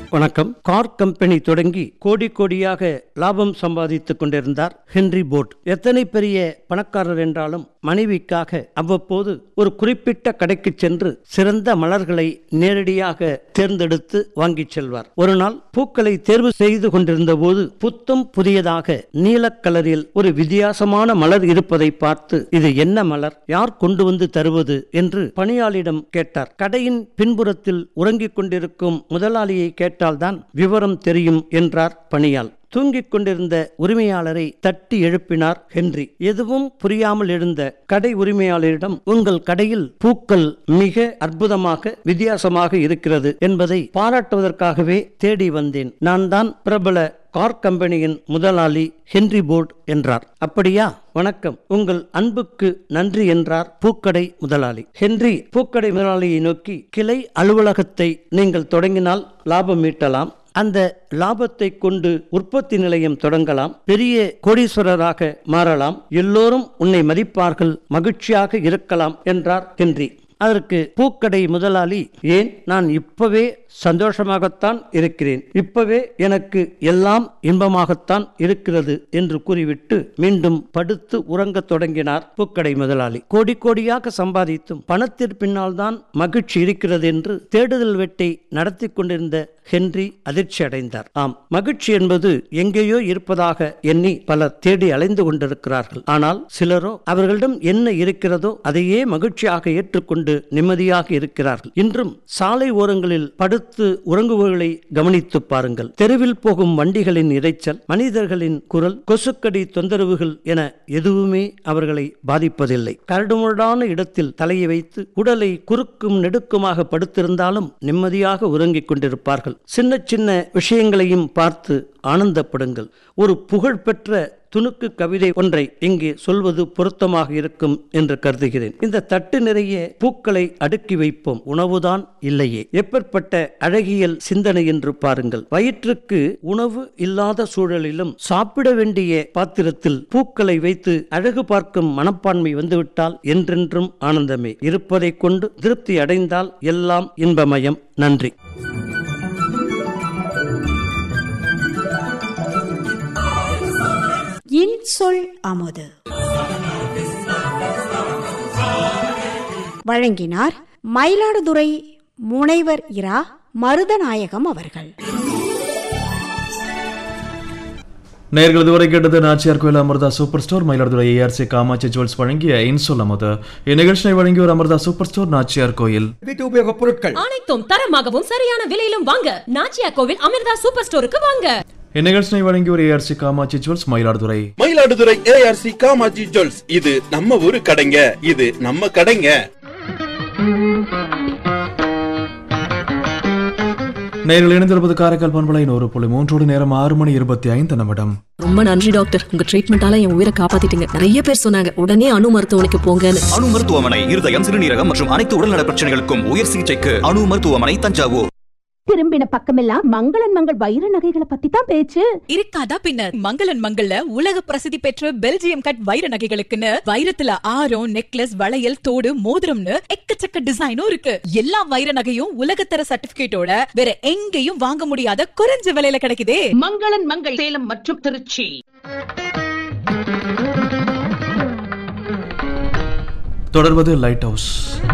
வணக்கம் car company தொடங்கி கோடி கோடியாக லாபம் சம்பாதித்துக் கொண்டிருந்தார் ஹென்றி போட் எத்தனை பெரிய பணக்காரர் என்றாலும் மனைவிக்காக அவ்வப்போது ஒரு குறிப்பிட்ட கடைக்கு சென்று சிறந்த மலர்களை நேரடியாக தேர்ந்தெடுத்து வாங்கிச் செல்வார் ஒரு நாள் பூக்களை தேர்வு செய்து கொண்டிருந்த போது புத்தம் புதியதாக நீலக் கலரில் ஒரு வித்தியாசமான மலர் இருப்பதை பார்த்து இது என்ன மலர் யார் கொண்டு வந்து தருவது என்று பணியாளிடம் கேட்டார் கடையின் பின்புறத்தில் உறங்கிக் கொண்டிருக்கும் முதலாளியை கேட்டால்தான் விவரம் தெரியும் என்றார் பணியாள் தூங்கிக் கொண்டிருந்த உரிமையாளரை தட்டி எழுப்பினார் ஹென்றி எதுவும் புரியாமல் எழுந்த கடை உரிமையாளரிடம் உங்கள் கடையில் பூக்கள் மிக அற்புதமாக வித்தியாசமாக இருக்கிறது என்பதை பாராட்டுவதற்காகவே தேடி வந்தேன் நான் தான் பிரபல கார் கம்பெனியின் முதலாளி ஹென்றி போர்ட் என்றார் அப்படியா வணக்கம் உங்கள் அன்புக்கு நன்றி என்றார் பூக்கடை முதலாளி ஹென்றி பூக்கடை முதலாளியை நோக்கி கிளை அலுவலகத்தை நீங்கள் தொடங்கினால் லாபம் ஈட்டலாம் அந்த லாபத்தை கொண்டு உற்பத்தி நிலையம் தொடங்கலாம் பெரிய கோடீஸ்வரராக மாறலாம் எல்லோரும் உன்னை மதிப்பார்கள் மகிழ்ச்சியாக இருக்கலாம் என்றார் ஹென்றி அதற்கு பூக்கடை முதலாளி ஏன் நான் இப்பவே சந்தோஷமாகத்தான் இருக்கிறேன் இப்பவே எனக்கு எல்லாம் இன்பமாகத்தான் இருக்கிறது என்று கூறிவிட்டு மீண்டும் படுத்து உறங்கத் தொடங்கினார் பூக்கடை முதலாளி கோடி கோடியாக சம்பாதித்தும் பணத்திற்கு பின்னால் தான் மகிழ்ச்சி இருக்கிறது என்று தேடுதல் வெட்டை நடத்தி கொண்டிருந்த ஹென்றி அதிர்ச்சி அடைந்தார் ஆம் மகிழ்ச்சி என்பது எங்கேயோ இருப்பதாக எண்ணி பலர் தேடி அலைந்து கொண்டிருக்கிறார்கள் ஆனால் சிலரோ அவர்களிடம் என்ன இருக்கிறதோ அதையே மகிழ்ச்சியாக ஏற்றுக்கொண்டு நிம்மதியாக இருக்கிறார்கள் இன்றும் சாலை ஓரங்களில் படுத்து உறங்குபவர்களை கவனித்து பாருங்கள் தெருவில் போகும் வண்டிகளின் இரைச்சல் மனிதர்களின் குரல் கொசுக்கடி தொந்தரவுகள் என எதுவுமே அவர்களை பாதிப்பதில்லை கரடுமுரடான இடத்தில் தலையை வைத்து உடலை குறுக்கும் நெடுக்குமாக படுத்திருந்தாலும் நிம்மதியாக உறங்கிக் கொண்டிருப்பார்கள் சின்ன சின்ன விஷயங்களையும் பார்த்து ஆனந்தப்படுங்கள் ஒரு புகழ்பெற்ற துணுக்கு கவிதை ஒன்றை இங்கே சொல்வது பொருத்தமாக இருக்கும் என்று கருதுகிறேன் இந்த தட்டு நிறைய பூக்களை அடுக்கி வைப்போம் உணவுதான் இல்லையே எப்பேற்பட்ட அழகியல் சிந்தனை என்று பாருங்கள் வயிற்றுக்கு உணவு இல்லாத சூழலிலும் சாப்பிட வேண்டிய பாத்திரத்தில் பூக்களை வைத்து அழகு பார்க்கும் மனப்பான்மை வந்துவிட்டால் என்றென்றும் ஆனந்தமே இருப்பதை கொண்டு திருப்தி அடைந்தால் எல்லாம் இன்பமயம் நன்றி இன்சொல் அமுது வழங்கினார் மயிலாடுதுறை முனைவர் இரா மருதநாயகம் அவர்கள் நேர்கள் இதுவரை கேட்டது Nachiyar Koil Amirtha super store Mayiladuthurai ARC Kamatchi jewels வழங்கிய இன்சொல் அமுது இந்நிகழ்ச்சியை வழங்கியோர் அமிர்தா சூப்பர் ஸ்டோர் நாச்சியார் கோயில் வீட்டு உபயோகப் பொருட்கள் அனைத்தும் தரமாகவும் சரியான விலையிலும் வாங்க நாச்சியா கோவில் அமிர்தா சூப்பர் ஸ்டோருக்கு வாங்க இந்நிகழ்ச்சியை வழங்கியோர் ARC Kamatchi jewels Mayiladuthurai Mayiladuthurai ARC Kamaji jewels இது நம்ம ஊரு கடைங்க இது நம்ம கடைங்க நேரில் இணைந்திருப்பது காரைக்கால் பண்பலை நூறு புள்ளி மூன்றோடு நேரம் ஆறு மணி இருபத்தி ஐந்து நிமிடம் ரொம்ப நன்றி டாக்டர் உங்க ட்ரீட்மெண்டால என் உயிரை காப்பாத்திட்டீங்க நிறைய பேர் சொன்னாங்க உடனே அணு மருத்துவமனைக்கு போங்கன்னு அணு மருத்துவமனை இருதயம் சிறுநீரகம் மற்றும் அனைத்து உடல்நல பிரச்சனைகளுக்கும் உயர் சிகிச்சைக்கு அணு மருத்துவமனை தஞ்சாவூர் திரும்பின பக்கமெல்லாம் மங்களன் மங்கள் வைர நகைகளை பத்தி தான் பேச்சு இருக்காதா பின்னர் மங்களன் மங்கள்ல உலக பிரசித்தி பெற்ற பெல்ஜியம் கட் வைர நகைகளுக்குன்னு வைரத்துல ஆரம் நெக்லஸ் வளையல் தோடு மோதிரம்னு எக்கச்சக்க டிசைனும் இருக்கு எல்லா வைர நகையும் உலகத்தர சர்டிபிகேட்டோட வேற எங்கேயும் வாங்க முடியாத குறைஞ்ச விலையில கிடைக்குதே மங்களன் மங்கள் சேலம் மற்றும் திருச்சி தொடர்வது லைட் ஹவுஸ்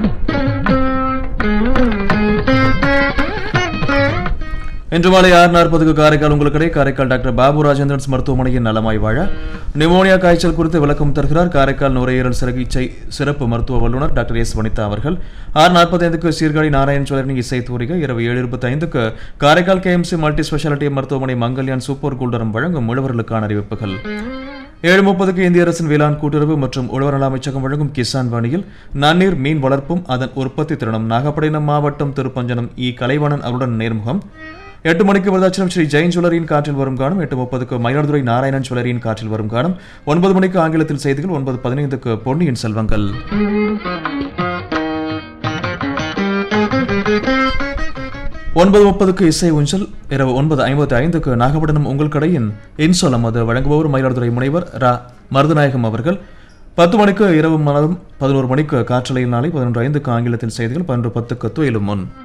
இன்று மாலை ஆறு நாற்பதுக்கு காரைக்கால் உங்கள் கடை காரைக்கால் டாக்டர் பாபு ராஜேந்திரன்ஸ் மருத்துவமனையின் நலமாய் வாழ நிமோனியா காய்ச்சல் குறித்து விளக்கம் தருகிறார் காரைக்கால் நுரையீரல் சிகிச்சை சிறப்பு மருத்துவ வல்லுநர் டாக்டர் எஸ் வனிதா அவர்கள் ஆறு நாற்பத்தைந்துக்கு சீர்காழி நாராயண் சோழரின் இசை தூரிகை இரவு ஏழு இருபத்தி ஐந்துக்கு காரைக்கால் கேஎம்சி மல்டி ஸ்பெஷாலிட்டி மருத்துவமனை மங்கல்யான் சூப்பர் கூல்டரம் வழங்கும் உழவர்களுக்கான அறிவிப்புகள் ஏழு முப்பதுக்கு இந்திய அரசின் வேளாண் கூட்டுறவு மற்றும் உழவர் நல அமைச்சகம் வழங்கும் கிசான் வாணியில் நன்னீர் மீன் வளர்ப்பும் அதன் உற்பத்தி திறனும் நாகப்பட்டினம் மாவட்டம் திருப்பஞ்சனம் இ கலைவாணன் அவருடன் நேர்முகம் எட்டு மணிக்கு விருதாச்சலம் ஸ்ரீ ஜெயின் ஜுவல்லரியின் காற்றில் வரும் காணும் எட்டு முப்பதுக்கு மயிலாடுதுறை நாராயணன் ஜுவல்லரியின் காற்றில் வரும் காணும் ஒன்பது மணிக்கு ஆங்கிலத்தில் செய்திகள் ஒன்பது பதினைந்துக்கு பொன்னியின் செல்வங்கள் ஒன்பது முப்பதுக்கு இசை ஊஞ்சல் இரவு ஒன்பது ஐம்பத்தி ஐந்துக்கு நாகப்பட்டினம் உங்கள் கடையின் இன்சொலம் அது வழங்குபவர் மயிலாடுதுறை முனைவர் ரா மருதநாயகம் அவர்கள் பத்து மணிக்கு இரவு மலரும் பதினோரு மணிக்கு காற்றலையில் நாளை பதினொன்று ஐந்துக்கு ஆங்கிலத்தில் செய்திகள் பதினொன்று பத்துக்கு துயிலும் முன்